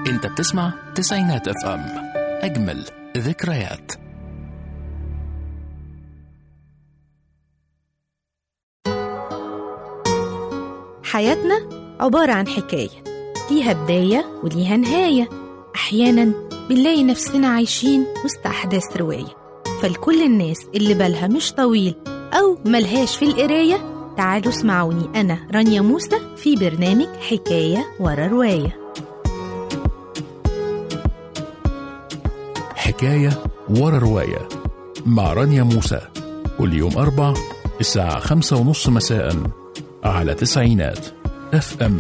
انت بتسمع تسعينات اف ام اجمل ذكريات حياتنا عبارة عن حكاية ليها بداية وليها نهاية أحيانا بنلاقي نفسنا عايشين وسط أحداث رواية فلكل الناس اللي بالها مش طويل أو ملهاش في القراية تعالوا اسمعوني أنا رانيا موسى في برنامج حكاية ورا رواية حكاية ورا رواية مع رانيا موسى كل يوم أربع الساعة خمسة ونص مساء على تسعينات اف ام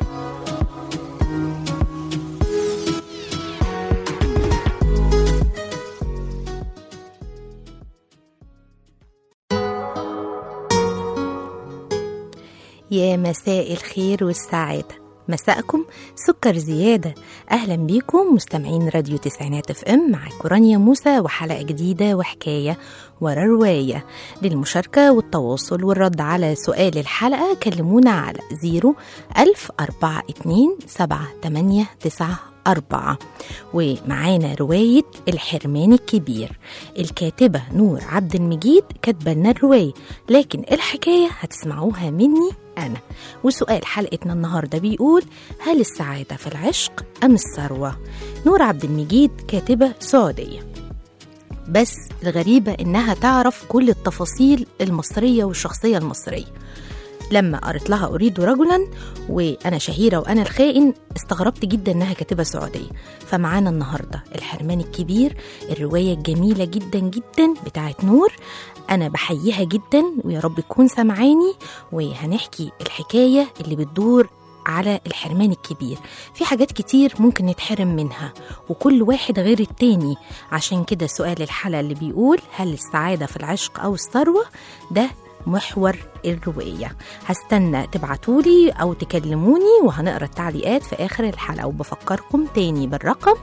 يا مساء الخير والسعادة مساءكم سكر زيادة أهلا بيكم مستمعين راديو تسعينات اف ام معاكم رانيا موسى وحلقة جديدة وحكاية ورا رواية للمشاركة والتواصل والرد على سؤال الحلقة كلمونا على زيرو ألف أربعة اتنين سبعة تمانية تسعة أربعة ومعانا رواية الحرمان الكبير الكاتبة نور عبد المجيد كاتبة لنا الرواية لكن الحكاية هتسمعوها مني أنا وسؤال حلقتنا النهاردة بيقول هل السعادة في العشق أم الثروة؟ نور عبد المجيد كاتبة سعودية بس الغريبة إنها تعرف كل التفاصيل المصرية والشخصية المصرية لما قريت لها أريد رجلا وأنا شهيرة وأنا الخائن استغربت جدا إنها كاتبة سعودية فمعانا النهاردة الحرمان الكبير الرواية الجميلة جدا جدا بتاعت نور أنا بحييها جدا ويا رب تكون سمعاني وهنحكي الحكاية اللي بتدور على الحرمان الكبير في حاجات كتير ممكن نتحرم منها وكل واحد غير التاني عشان كده سؤال الحلقة اللي بيقول هل السعادة في العشق أو الثروة ده محور الرواية هستنى تبعتولي أو تكلموني وهنقرأ التعليقات في آخر الحلقة وبفكركم تاني بالرقم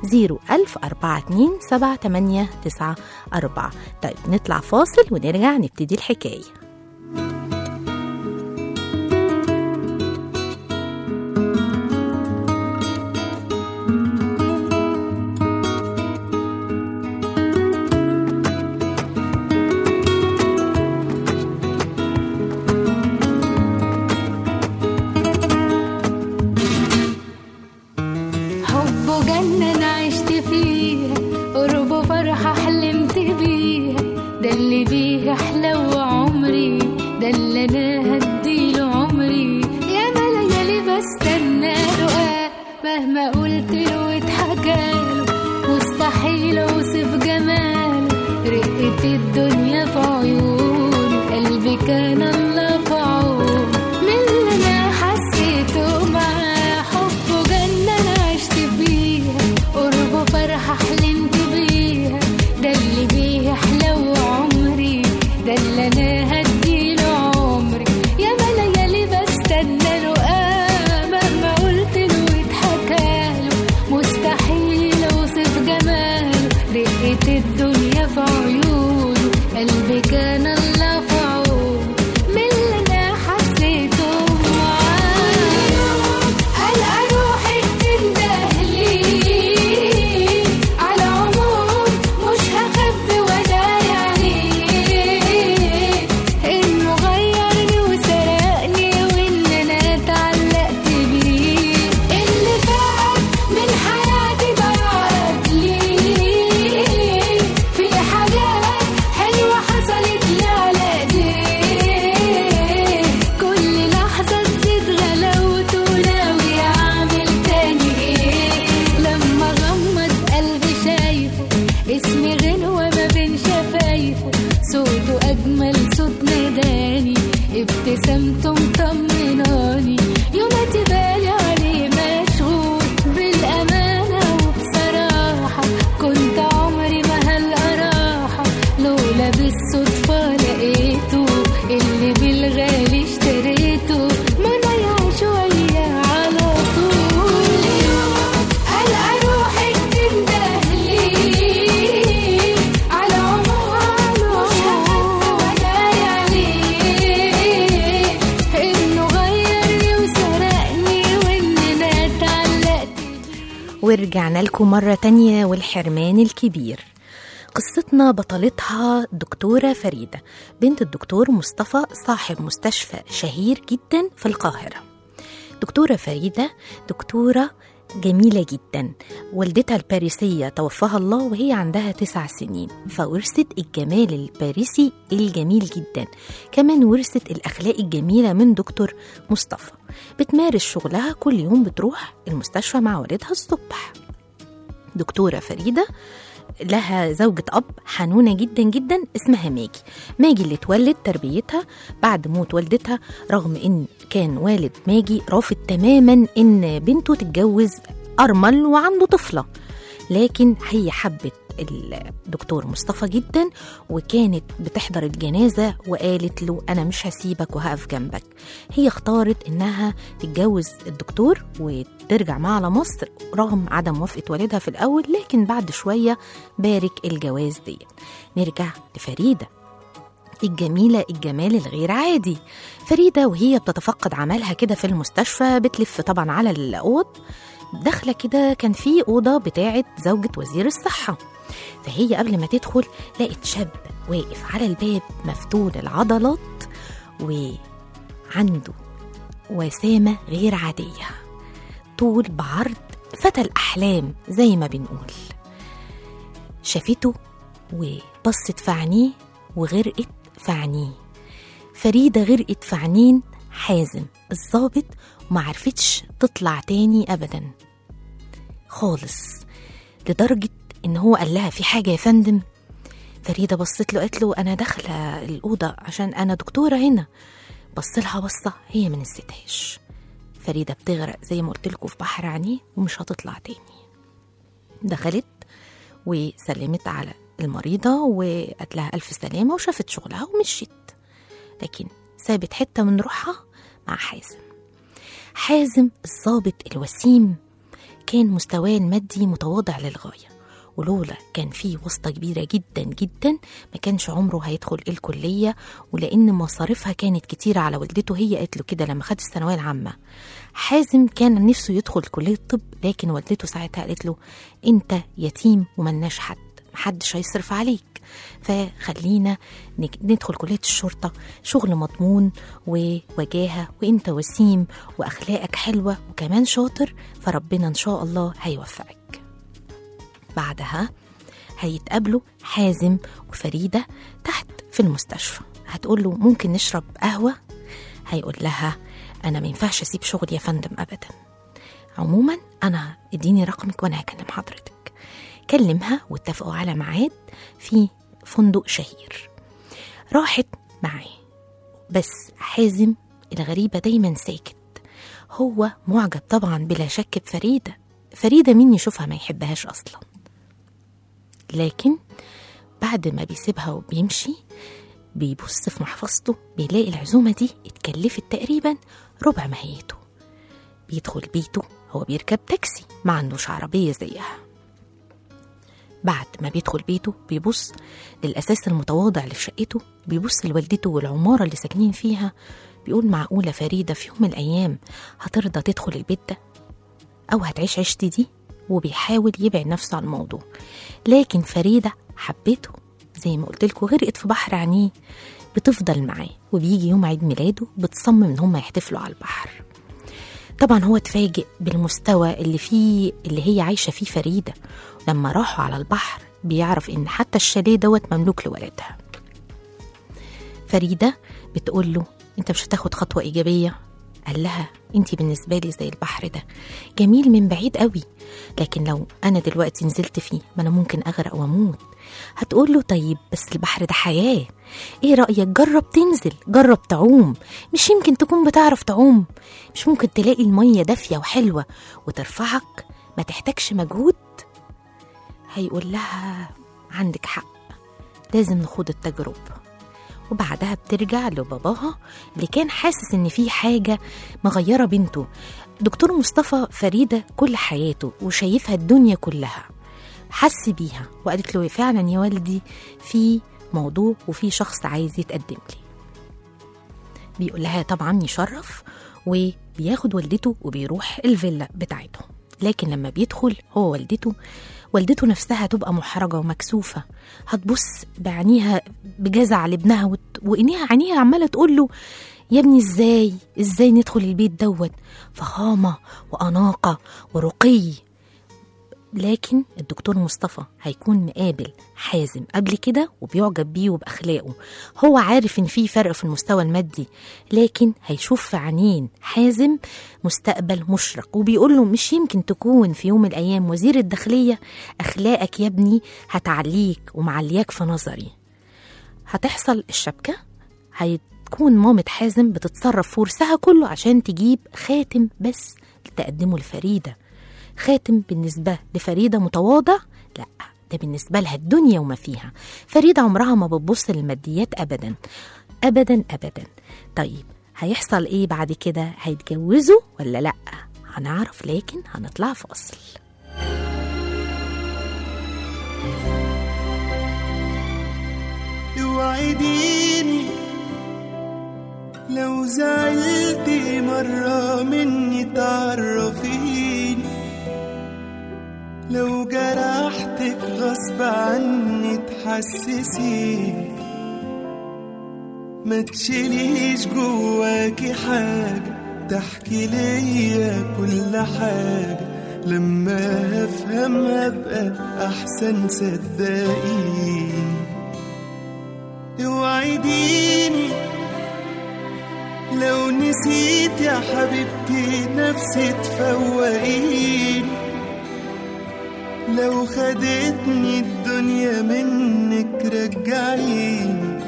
01042 طيب نطلع فاصل ونرجع نبتدي الحكاية حبه جنة أنا عشت فيها قربه فرحة حلمت بيها ده اللي بيه أحلى عمري ده اللي أنا هديله عمري يا ما ليالي بستنى له آه مهما قلت له واتحكاله مستحيل أوصف جماله رقة الدنيا في عيونه قلبي كان الله في عونه من اللي أنا حسيته معاه حبه جنة أنا عشت فيها قربه فرحة حلمت بيها ده اللي بيه أحلى عمري ده اللي أنا هديله عمري يا ما ليالي بستنى له آه مهما قلت له واتحكاله مستحيل أوصف جماله رقة الدنيا في عيونه قلبي كان الله في عونه من اللي أنا حسيته معاه ألقى روحي بتندهلي على عمود مش هخبي وداعي عليه إنه غيرني وسرقني وإن أنا اتعلقت بيه اللي فات من حياتي ضاعت لي في حاجات حلوة حصلت لي على ايديه كل لحظة تزيد غلاوته ناوي أعمل تاني إيه لما غمض قلبي شايفه اسمي غنوة ما بين شفايفه صوته أجمل صوت ناداني ابتسامته مطمناني يوماتي بالي عليه مشغول بالأمانة وبصراحة كنت عمري ما هلقى راحة لولا بالصدفة لقيته اللي بالغالي اشتريته منايا شوية على طول ألقى روحي بتندهلي على عمر مش هخبي وداعي عليه إنه غيرني ورجعنا لكم مرة تانية والحرمان الكبير قصتنا بطلتها دكتورة فريدة بنت الدكتور مصطفى صاحب مستشفى شهير جدا في القاهرة دكتورة فريدة دكتورة جميلة جدا والدتها الباريسية توفاها الله وهي عندها تسع سنين فورثت الجمال الباريسي الجميل جدا كمان ورثت الأخلاق الجميلة من دكتور مصطفى بتمارس شغلها كل يوم بتروح المستشفى مع والدها الصبح دكتورة فريدة لها زوجة أب حنونة جدا جدا اسمها ماجي ماجي اللي اتولد تربيتها بعد موت والدتها رغم إن كان والد ماجي رافض تماما إن بنته تتجوز أرمل وعنده طفلة لكن هي حبت الدكتور مصطفى جدا وكانت بتحضر الجنازة وقالت له أنا مش هسيبك وهقف جنبك هي اختارت إنها تتجوز الدكتور وترجع معاه على مصر رغم عدم موافقة والدها في الأول لكن بعد شوية بارك الجواز دي نرجع لفريدة الجميلة الجمال الغير عادي فريدة وهي بتتفقد عملها كده في المستشفى بتلف طبعا على الأوض داخلة كده كان في أوضة بتاعة زوجة وزير الصحة فهي قبل ما تدخل لقت شاب واقف على الباب مفتول العضلات وعنده وسامة غير عادية طول بعرض فتى الأحلام زي ما بنقول شافته وبصت في عينيه وغرقت في عينيه فريدة غرقت في عينين حازم الظابط ومعرفتش تطلع تاني أبدا خالص لدرجة إن هو قال لها في حاجة يا فندم فريدة بصت له قالت له أنا داخلة الأوضة عشان أنا دكتورة هنا بص لها بصة هي ما نسيتهاش فريدة بتغرق زي ما قلت لكم في بحر عينيه ومش هتطلع تاني دخلت وسلمت على المريضة وقالت لها ألف سلامة وشافت شغلها ومشيت لكن سابت حتة من روحها مع حازم حازم الضابط الوسيم كان مستواه المادي متواضع للغاية ولولا كان في واسطة كبيرة جدا جدا ما كانش عمره هيدخل الكلية ولأن مصاريفها كانت كتيرة على والدته هي قالت له كده لما خد الثانوية العامة حازم كان نفسه يدخل كلية الطب لكن والدته ساعتها قالت له أنت يتيم وملناش حد محدش هيصرف عليك فخلينا نك- ندخل كلية الشرطة شغل مضمون ووجاهة وانت وسيم واخلاقك حلوة وكمان شاطر فربنا ان شاء الله هيوفقك بعدها هيتقابلوا حازم وفريدة تحت في المستشفى هتقول له ممكن نشرب قهوة هيقول لها أنا ما ينفعش أسيب شغلي يا فندم أبدا عموما أنا اديني رقمك وأنا هكلم حضرتك كلمها واتفقوا على ميعاد في فندق شهير راحت معاه بس حازم الغريبة دايما ساكت هو معجب طبعا بلا شك بفريدة فريدة مين يشوفها ما يحبهاش أصلا لكن بعد ما بيسيبها وبيمشي بيبص في محفظته بيلاقي العزومة دي اتكلفت تقريبا ربع ماهيته بيدخل بيته هو بيركب تاكسي ما عندوش عربية زيها بعد ما بيدخل بيته بيبص للأساس المتواضع اللي في شقته بيبص لوالدته والعمارة اللي ساكنين فيها بيقول معقولة فريدة في يوم من الأيام هترضى تدخل البيت ده أو هتعيش عيشتي دي وبيحاول يبعد نفسه عن الموضوع لكن فريدة حبته زي ما قلت لكم غرقت في بحر عينيه بتفضل معاه وبيجي يوم عيد ميلاده بتصمم ان هم يحتفلوا على البحر طبعا هو اتفاجئ بالمستوى اللي فيه اللي هي عايشه فيه فريده لما راحوا على البحر بيعرف ان حتى الشاليه دوت مملوك لوالدها فريده بتقول له انت مش هتاخد خطوه ايجابيه قال لها انت بالنسبه لي زي البحر ده جميل من بعيد قوي لكن لو انا دلوقتي نزلت فيه ما انا ممكن اغرق واموت هتقول له طيب بس البحر ده حياه ايه رايك جرب تنزل جرب تعوم مش يمكن تكون بتعرف تعوم مش ممكن تلاقي الميه دافيه وحلوه وترفعك ما تحتاجش مجهود هيقول لها عندك حق لازم نخوض التجربه وبعدها بترجع لباباها اللي كان حاسس ان في حاجه مغيره بنته دكتور مصطفى فريده كل حياته وشايفها الدنيا كلها حس بيها وقالت له فعلا يا والدي في موضوع وفي شخص عايز يتقدم لي بيقول لها طبعا يشرف وبياخد والدته وبيروح الفيلا بتاعتهم لكن لما بيدخل هو والدته والدته نفسها تبقى محرجة ومكسوفة هتبص بعينيها بجزع لابنها وت... وإنيها عينيها عمالة تقول له يا ابني ازاي ازاي ندخل البيت دوت فخامة وأناقة ورقي لكن الدكتور مصطفى هيكون مقابل حازم قبل كده وبيعجب بيه وبأخلاقه هو عارف إن في فرق في المستوى المادي لكن هيشوف في عينين حازم مستقبل مشرق وبيقول له مش يمكن تكون في يوم من الأيام وزير الداخلية أخلاقك يا ابني هتعليك ومعلياك في نظري هتحصل الشبكة هتكون مامة حازم بتتصرف في ورثها كله عشان تجيب خاتم بس تقدمه لفريدة خاتم بالنسبة لفريدة متواضع لا ده بالنسبة لها الدنيا وما فيها فريدة عمرها ما بتبص للماديات أبدا أبدا أبدا طيب هيحصل إيه بعد كده هيتجوزوا ولا لأ هنعرف لكن هنطلع فاصل اوعديني لو زعلتي مرة مني تعرفيني لو جرحتك غصب عني تحسسيني ما تشيليش جواكي حاجة تحكي ليا كل حاجة لما افهم ابقى احسن صدقيني اوعديني لو نسيت يا حبيبتي نفسي تفوقيني لو خدتني الدنيا منك رجعيني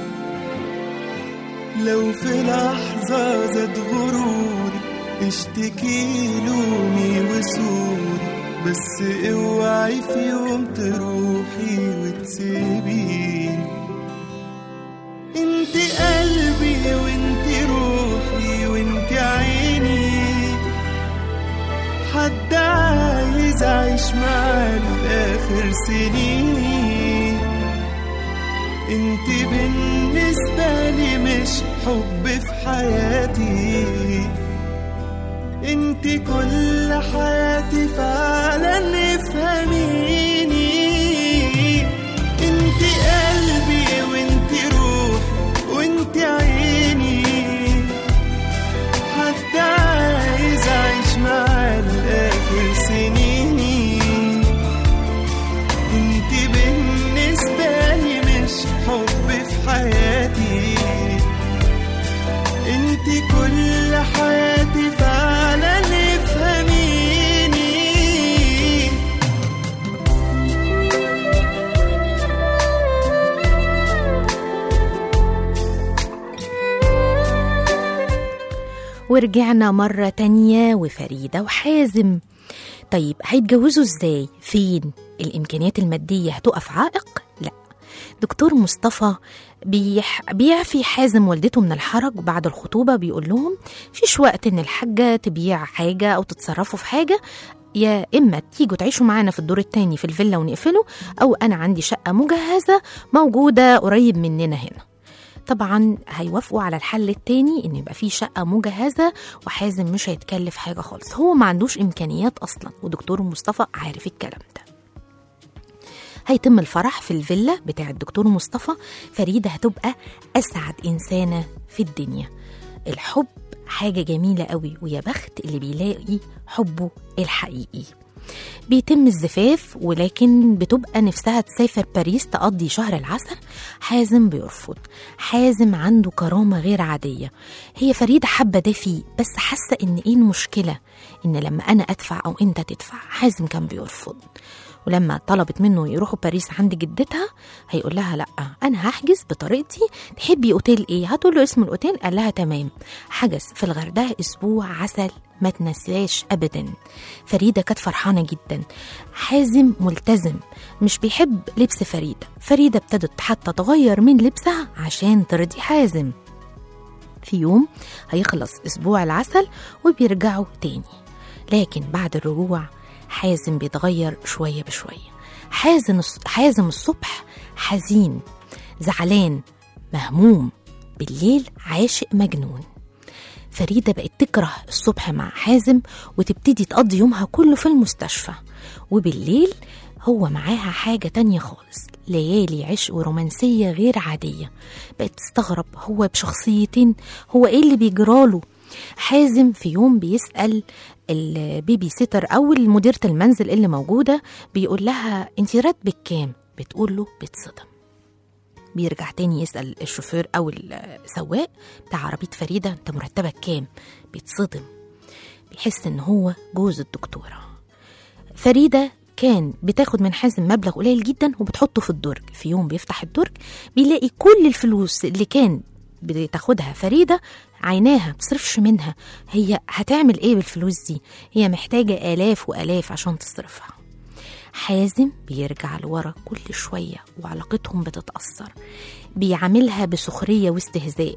لو في لحظة زاد غروري اشتكي لومي وسوري بس اوعي في يوم تروحي وتسيبيني انت قلبي وانت روحي وانت عيني حد عايز اعيش معاه لاخر سنيني انت بالنسبة لي مش حب في حياتي انت كل حياتي فعلا افهميني انت قلبي وانت روحي وانت عيني حد عايز اعيش معاه لاخر سنيني انت بالنسبة لي مش حب في حياتي انت كل حياتي فعلا افهميني ورجعنا مرة تانية وفريدة وحازم طيب هيتجوزوا ازاي فين الامكانيات المادية هتقف عائق لا دكتور مصطفى بيح... بيعفي حازم والدته من الحرج بعد الخطوبة بيقول لهم فيش وقت ان الحاجة تبيع حاجة او تتصرفوا في حاجة يا اما تيجوا تعيشوا معانا في الدور التاني في الفيلا ونقفله او انا عندي شقة مجهزة موجودة قريب مننا هنا طبعا هيوافقوا على الحل التاني ان يبقى في شقه مجهزه وحازم مش هيتكلف حاجه خالص هو ما عندوش امكانيات اصلا ودكتور مصطفى عارف الكلام ده هيتم الفرح في الفيلا بتاع الدكتور مصطفى فريدة هتبقى أسعد إنسانة في الدنيا الحب حاجة جميلة قوي ويا بخت اللي بيلاقي حبه الحقيقي بيتم الزفاف ولكن بتبقى نفسها تسافر باريس تقضي شهر العسل حازم بيرفض حازم عنده كرامة غير عادية هي فريدة حابة ده فيه بس حاسة ان ايه المشكلة ان لما انا ادفع او انت تدفع حازم كان بيرفض ولما طلبت منه يروحوا باريس عند جدتها هيقول لها لا انا هحجز بطريقتي تحبي اوتيل ايه هتقول له اسم الاوتيل قال لها تمام حجز في الغردقه اسبوع عسل ما تنساش ابدا فريده كانت فرحانه جدا حازم ملتزم مش بيحب لبس فريده فريده ابتدت حتى تغير من لبسها عشان ترضي حازم في يوم هيخلص اسبوع العسل وبيرجعوا تاني لكن بعد الرجوع حازم بيتغير شوية بشوية حازم حازم الصبح حزين زعلان مهموم بالليل عاشق مجنون فريدة بقت تكره الصبح مع حازم وتبتدي تقضي يومها كله في المستشفى وبالليل هو معاها حاجة تانية خالص ليالي عشق ورومانسية غير عادية بقت تستغرب هو بشخصيتين هو ايه اللي بيجراله حازم في يوم بيسأل البيبي سيتر أو مديرة المنزل اللي موجودة بيقول لها انت راتبك كام بتقول له بتصدم بيرجع تاني يسأل الشوفير أو السواق بتاع عربية فريدة أنت مرتبك كام؟ بيتصدم بيحس إن هو جوز الدكتورة فريدة كان بتاخد من حازم مبلغ قليل جدا وبتحطه في الدرج في يوم بيفتح الدرج بيلاقي كل الفلوس اللي كان بتاخدها فريدة عيناها بتصرفش منها هي هتعمل ايه بالفلوس دي هي محتاجة آلاف وآلاف عشان تصرفها حازم بيرجع لورا كل شوية وعلاقتهم بتتأثر بيعاملها بسخرية واستهزاء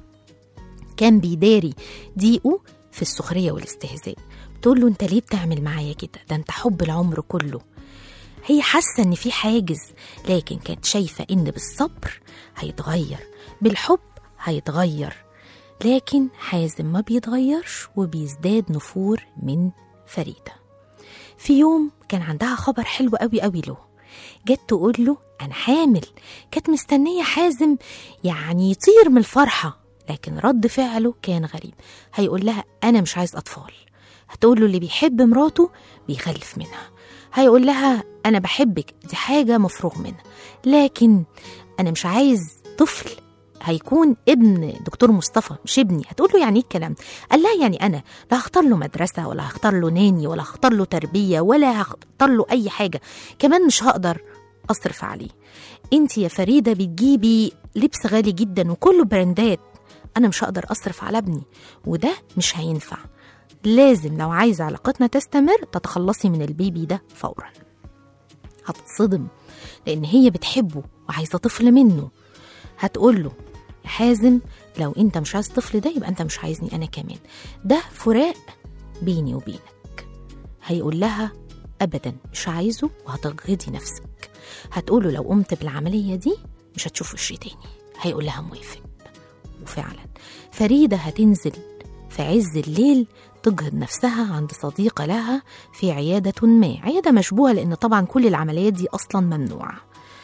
كان بيداري ضيقه في السخرية والاستهزاء تقول له انت ليه بتعمل معايا كده ده انت حب العمر كله هي حاسة ان في حاجز لكن كانت شايفة ان بالصبر هيتغير بالحب هيتغير لكن حازم ما بيتغيرش وبيزداد نفور من فريده في يوم كان عندها خبر حلو قوي قوي له جت تقول له انا حامل كانت مستنيه حازم يعني يطير من الفرحه لكن رد فعله كان غريب هيقول لها انا مش عايز اطفال هتقول له اللي بيحب مراته بيخلف منها هيقول لها انا بحبك دي حاجه مفروغ منها لكن انا مش عايز طفل هيكون ابن دكتور مصطفى مش ابني هتقول له يعني ايه الكلام قال لها يعني انا لا هختار له مدرسه ولا هختار له ناني ولا هختار له تربيه ولا هختار له اي حاجه كمان مش هقدر اصرف عليه انت يا فريده بتجيبي لبس غالي جدا وكله براندات انا مش هقدر اصرف على ابني وده مش هينفع لازم لو عايزه علاقتنا تستمر تتخلصي من البيبي ده فورا هتتصدم لان هي بتحبه وعايزه طفل منه هتقول له يا حازم لو انت مش عايز طفل ده يبقى انت مش عايزني انا كمان ده فراق بيني وبينك هيقول لها ابدا مش عايزه وهتغضي نفسك هتقول له لو قمت بالعمليه دي مش هتشوف وشي تاني هيقول لها موافق وفعلا فريده هتنزل في عز الليل تجهض نفسها عند صديقة لها في عيادة ما عيادة مشبوهة لأن طبعا كل العمليات دي أصلا ممنوعة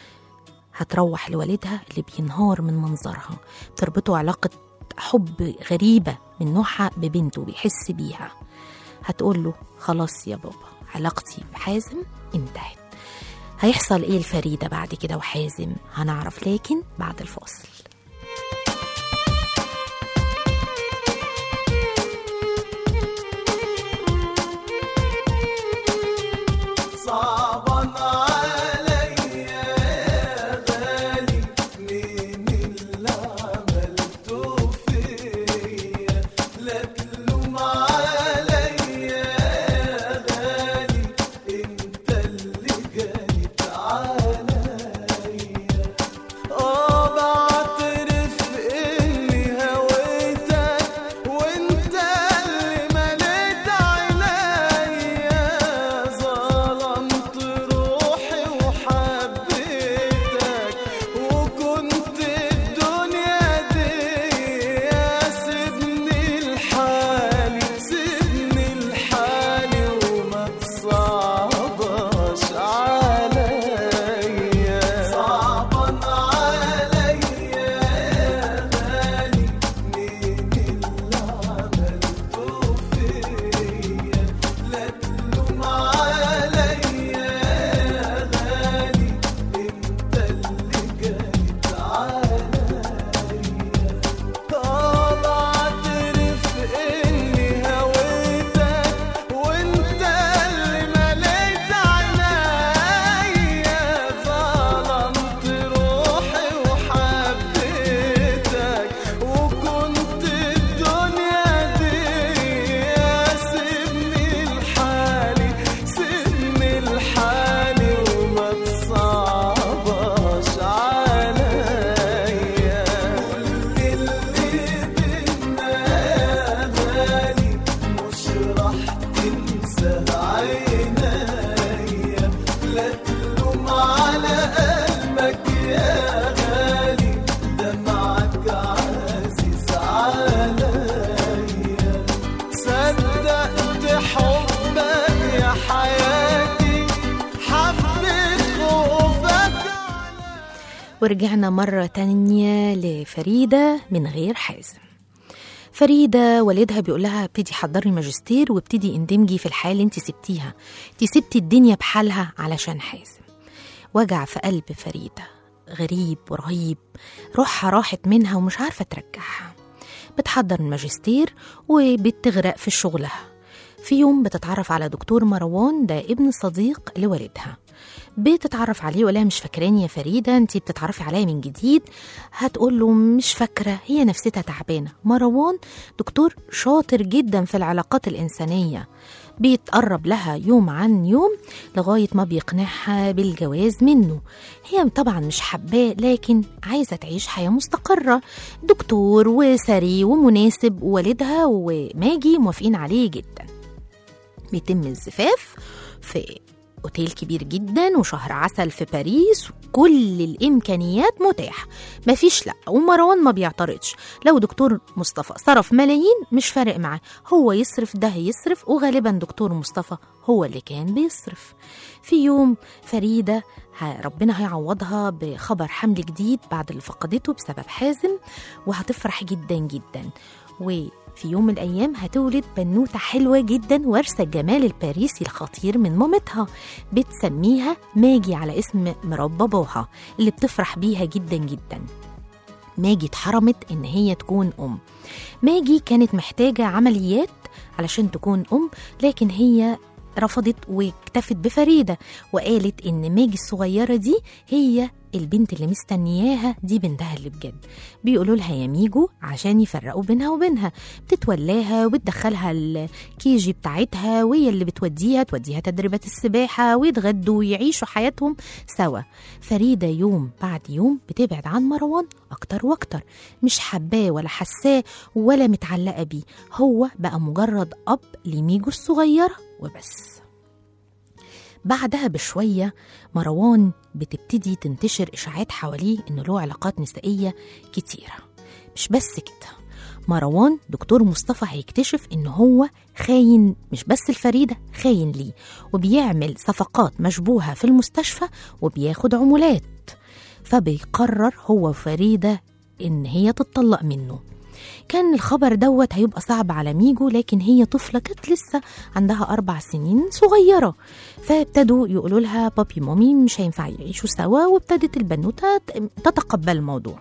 هتروح لوالدها اللي بينهار من منظرها تربطه علاقة حب غريبة من نوعها ببنته بيحس بيها هتقول له خلاص يا بابا علاقتي بحازم انتهت هيحصل ايه الفريدة بعد كده وحازم هنعرف لكن بعد الفاصل صعبا عليا يا غالي من اللي عملته فيا لا تلوم عليا يا غالي انت اللي جايت عليا اه بعت ورجعنا مرة تانية لفريدة من غير حازم فريدة والدها بيقول لها ابتدي حضري ماجستير وابتدي اندمجي في الحياة اللي انت سبتيها انت سبتي الدنيا بحالها علشان حازم وجع في قلب فريدة غريب ورهيب روحها راحت منها ومش عارفة ترجعها بتحضر الماجستير وبتغرق في شغلها في يوم بتتعرف على دكتور مروان ده ابن صديق لوالدها بتتعرف عليه ولا مش فاكراني يا فريده انت بتتعرفي عليا من جديد هتقول له مش فاكره هي نفسيتها تعبانه مروان دكتور شاطر جدا في العلاقات الانسانيه بيتقرب لها يوم عن يوم لغايه ما بيقنعها بالجواز منه هي طبعا مش حباه لكن عايزه تعيش حياه مستقره دكتور وثري ومناسب ووالدها وماجي موافقين عليه جدا بيتم الزفاف في اوتيل كبير جدا وشهر عسل في باريس كل الامكانيات متاحه مفيش لا ومروان ما بيعترضش لو دكتور مصطفى صرف ملايين مش فارق معاه هو يصرف ده يصرف وغالبا دكتور مصطفى هو اللي كان بيصرف في يوم فريده ه- ربنا هيعوضها بخبر حمل جديد بعد اللي فقدته بسبب حازم وهتفرح جدا جدا وفي يوم من الأيام هتولد بنوتة حلوة جدا وارثة الجمال الباريسي الخطير من مامتها بتسميها ماجي على اسم مرات باباها اللي بتفرح بيها جدا جدا ماجي اتحرمت ان هي تكون ام ماجي كانت محتاجة عمليات علشان تكون ام لكن هي رفضت واكتفت بفريدة وقالت ان ماجي الصغيرة دي هي البنت اللي مستنياها دي بنتها اللي بجد بيقولوا لها يا ميجو عشان يفرقوا بينها وبينها بتتولاها وبتدخلها الكيجي بتاعتها وهي اللي بتوديها توديها تدريبات السباحة ويتغدوا ويعيشوا حياتهم سوا فريدة يوم بعد يوم بتبعد عن مروان أكتر وأكتر مش حباه ولا حساه ولا متعلقة بيه هو بقى مجرد أب لميجو الصغيرة وبس بعدها بشوية مروان بتبتدي تنتشر إشاعات حواليه إنه له علاقات نسائية كتيرة مش بس كده مروان دكتور مصطفى هيكتشف إن هو خاين مش بس الفريدة خاين ليه وبيعمل صفقات مشبوهة في المستشفى وبياخد عمولات فبيقرر هو وفريدة إن هي تتطلق منه كان الخبر دوت هيبقى صعب على ميجو لكن هي طفلة كانت لسه عندها أربع سنين صغيرة فابتدوا يقولوا لها بابي مامي مش هينفع يعيشوا سوا وابتدت البنوتة تتقبل الموضوع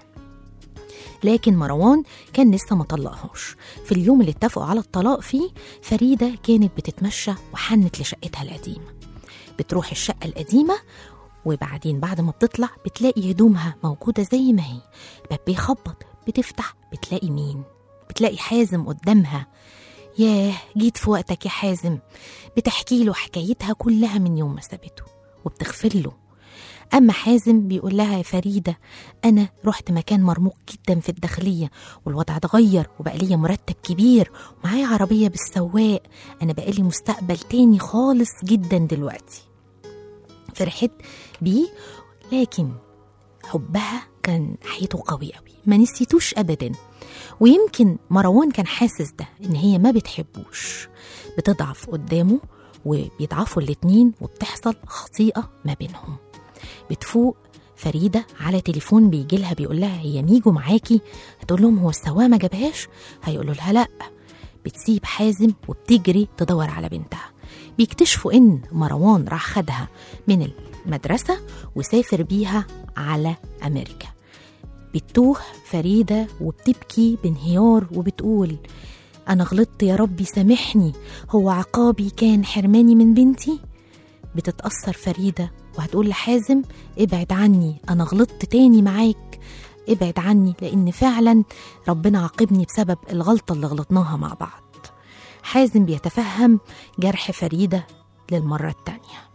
لكن مروان كان لسه ما طلقهاش في اليوم اللي اتفقوا على الطلاق فيه فريدة كانت بتتمشى وحنت لشقتها القديمة بتروح الشقة القديمة وبعدين بعد ما بتطلع بتلاقي هدومها موجودة زي ما هي الباب بيخبط بتفتح بتلاقي مين بتلاقي حازم قدامها ياه جيت في وقتك يا حازم بتحكي له حكايتها كلها من يوم ما سابته وبتغفر له أما حازم بيقول لها يا فريدة أنا رحت مكان مرموق جدا في الداخلية والوضع اتغير وبقى ليا مرتب كبير ومعايا عربية بالسواق أنا بقى لي مستقبل تاني خالص جدا دلوقتي فرحت بيه لكن حبها كان ناحيته قوي قوي ما نسيتوش ابدا ويمكن مروان كان حاسس ده ان هي ما بتحبوش بتضعف قدامه وبيضعفوا الاتنين وبتحصل خطيئة ما بينهم بتفوق فريدة على تليفون بيجي لها بيقول لها هي ميجو معاكي هتقول لهم هو السواق ما جابهاش هيقولوا لها لا بتسيب حازم وبتجري تدور على بنتها بيكتشفوا ان مروان راح خدها من المدرسة وسافر بيها على أمريكا بتوه فريدة وبتبكي بانهيار وبتقول أنا غلطت يا ربي سامحني هو عقابي كان حرماني من بنتي بتتأثر فريدة وهتقول لحازم ابعد عني أنا غلطت تاني معاك ابعد عني لأن فعلا ربنا عاقبني بسبب الغلطة اللي غلطناها مع بعض حازم بيتفهم جرح فريدة للمرة التانية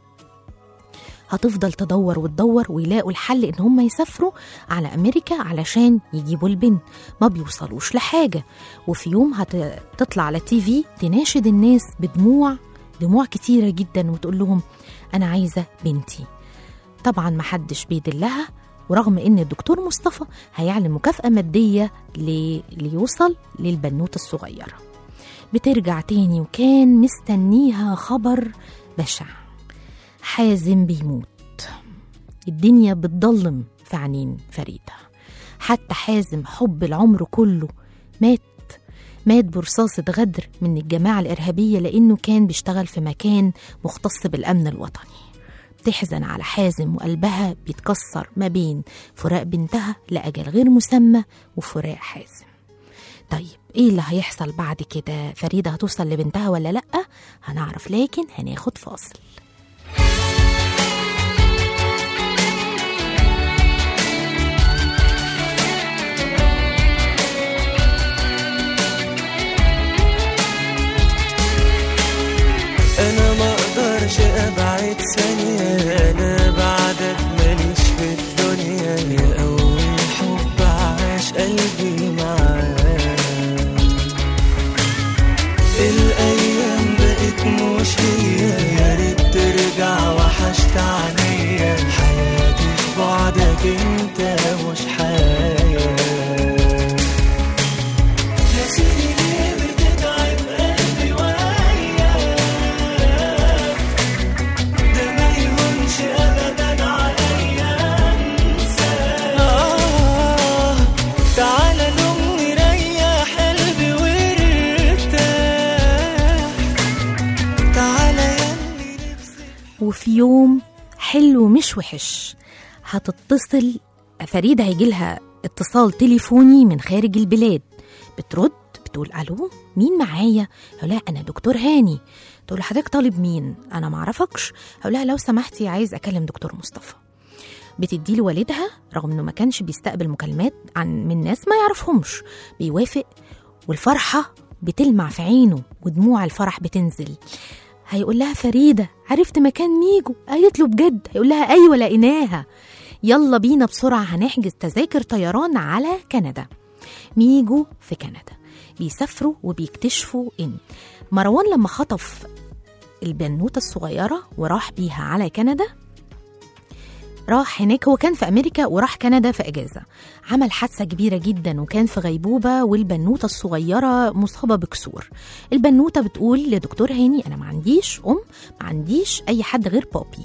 هتفضل تدور وتدور ويلاقوا الحل ان هم يسافروا على امريكا علشان يجيبوا البنت ما بيوصلوش لحاجه وفي يوم هتطلع على تي في تناشد الناس بدموع دموع كتيره جدا وتقول لهم انا عايزه بنتي طبعا محدش بيدلها ورغم ان الدكتور مصطفى هيعلن مكافاه ماديه ل- ليوصل للبنوته الصغيره بترجع تاني وكان مستنيها خبر بشع حازم بيموت الدنيا بتضلم في عينين فريدة حتى حازم حب العمر كله مات مات برصاصة غدر من الجماعة الإرهابية لأنه كان بيشتغل في مكان مختص بالأمن الوطني بتحزن على حازم وقلبها بيتكسر ما بين فراق بنتها لأجل غير مسمى وفراق حازم طيب ايه اللي هيحصل بعد كده فريدة هتوصل لبنتها ولا لأ هنعرف لكن هناخد فاصل انا ما اقدرش ابعد ثانية انا بعدك ماليش في الدنيا يا اول حب عاش قلبي معاك الايام بقت مش هي يا ريت ترجع وحشت عينيا حياتي في بعدك انت مش حياه يا سيدي ليه بتتعب قلبي وياك ده ما يهونش ابدا عليا انساك آه تعالى نوم نريح قلبي وارتاح تعالى ياللي نفسي وفي يوم حلو مش وحش هتتصل فريدة هيجيلها اتصال تليفوني من خارج البلاد بترد بتقول الو مين معايا يقول لها انا دكتور هاني تقول له حضرتك طالب مين انا معرفكش هقول لها لو سمحتي عايز اكلم دكتور مصطفى بتدي له والدها رغم انه ما كانش بيستقبل مكالمات عن من ناس ما يعرفهمش بيوافق والفرحه بتلمع في عينه ودموع الفرح بتنزل هيقول لها فريده عرفت مكان ميجو قالت له بجد هيقول لها ايوه لقيناها يلا بينا بسرعه هنحجز تذاكر طيران على كندا ميجو في كندا بيسافروا وبيكتشفوا ان مروان لما خطف البنوته الصغيره وراح بيها على كندا راح هناك هو كان في امريكا وراح كندا في اجازه عمل حادثه كبيره جدا وكان في غيبوبه والبنوته الصغيره مصابه بكسور البنوته بتقول لدكتور هاني انا ما عنديش ام ما عنديش اي حد غير بابي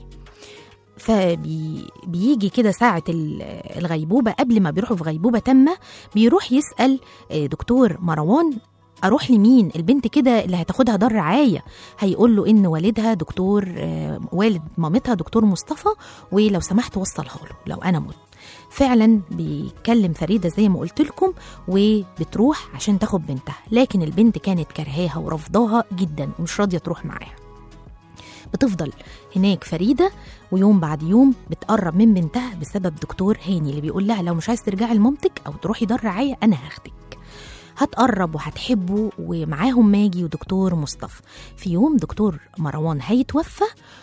فبيجي كده ساعة ال- الغيبوبة قبل ما بيروحوا في غيبوبة تامة بيروح يسأل آه، دكتور مروان اروح لمين البنت كده اللي هتاخدها دار رعايه هيقول له ان والدها دكتور آه، والد مامتها دكتور مصطفى ولو سمحت وصلها له لو انا مت فعلا بيكلم فريده زي ما قلت لكم وبتروح عشان تاخد بنتها لكن البنت كانت كرهاها ورفضاها جدا ومش راضيه تروح معاها بتفضل هناك فريده ويوم بعد يوم بتقرب من بنتها بسبب دكتور هاني اللي بيقول لها لو مش عايز ترجعي لمامتك او تروحي دار رعايه انا هاخدك هتقرب وهتحبه ومعاهم ماجي ودكتور مصطفى في يوم دكتور مروان هيتوفى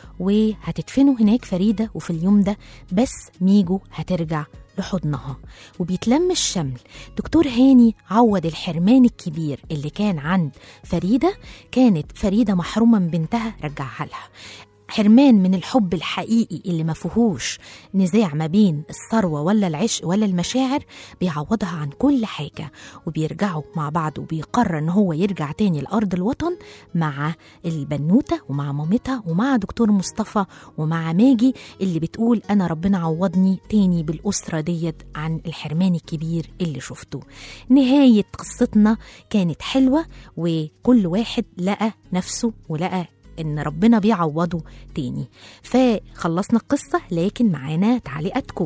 وهتدفنوا هناك فريدة وفي اليوم ده بس ميجو هترجع لحضنها وبيتلم الشمل دكتور هاني عوض الحرمان الكبير اللي كان عند فريدة كانت فريدة محرومة من بنتها رجعها لها حرمان من الحب الحقيقي اللي ما فيهوش نزاع ما بين الثروه ولا العشق ولا المشاعر بيعوضها عن كل حاجه وبيرجعوا مع بعض وبيقرر ان هو يرجع تاني لارض الوطن مع البنوته ومع مامتها ومع دكتور مصطفى ومع ماجي اللي بتقول انا ربنا عوضني تاني بالاسره ديت عن الحرمان الكبير اللي شفته نهايه قصتنا كانت حلوه وكل واحد لقى نفسه ولقى ان ربنا بيعوضه تاني فخلصنا القصه لكن معانا تعليقاتكم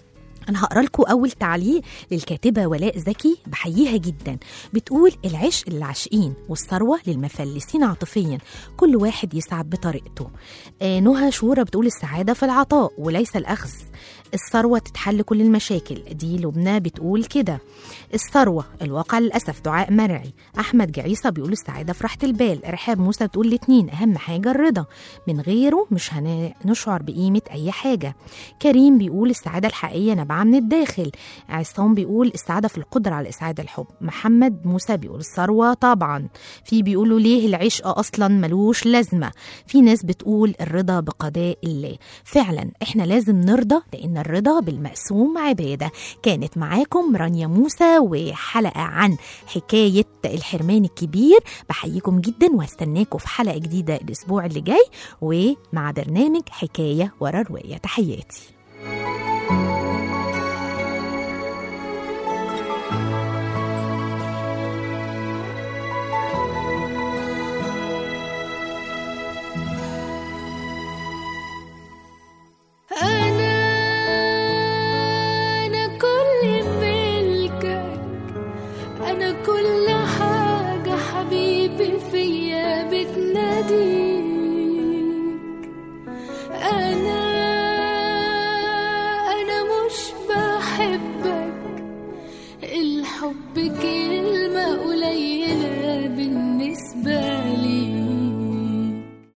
انا هقرا لكم اول تعليق للكاتبه ولاء زكي بحييها جدا بتقول العشق للعاشقين والثروه للمفلسين عاطفيا كل واحد يسعد بطريقته آه نهى شورى بتقول السعاده في العطاء وليس الاخذ الثروه تتحل كل المشاكل دي لبنى بتقول كده الثروه الواقع للاسف دعاء مرعي احمد جعيصه بيقول السعاده في راحه البال ارحاب موسى بتقول الاتنين اهم حاجه الرضا من غيره مش هنشعر بقيمه اي حاجه كريم بيقول السعاده الحقيقيه نابعه من الداخل عصام بيقول السعاده في القدره على اسعاد الحب محمد موسى بيقول الثروه طبعا في بيقولوا ليه العشق اصلا ملوش لازمه في ناس بتقول الرضا بقضاء الله فعلا احنا لازم نرضى لان الرضا بالمقسوم عباده كانت معاكم رانيا موسى وحلقه عن حكايه الحرمان الكبير بحييكم جدا وهستناكم في حلقه جديده الاسبوع اللي جاي ومع برنامج حكايه ورا روايه تحياتي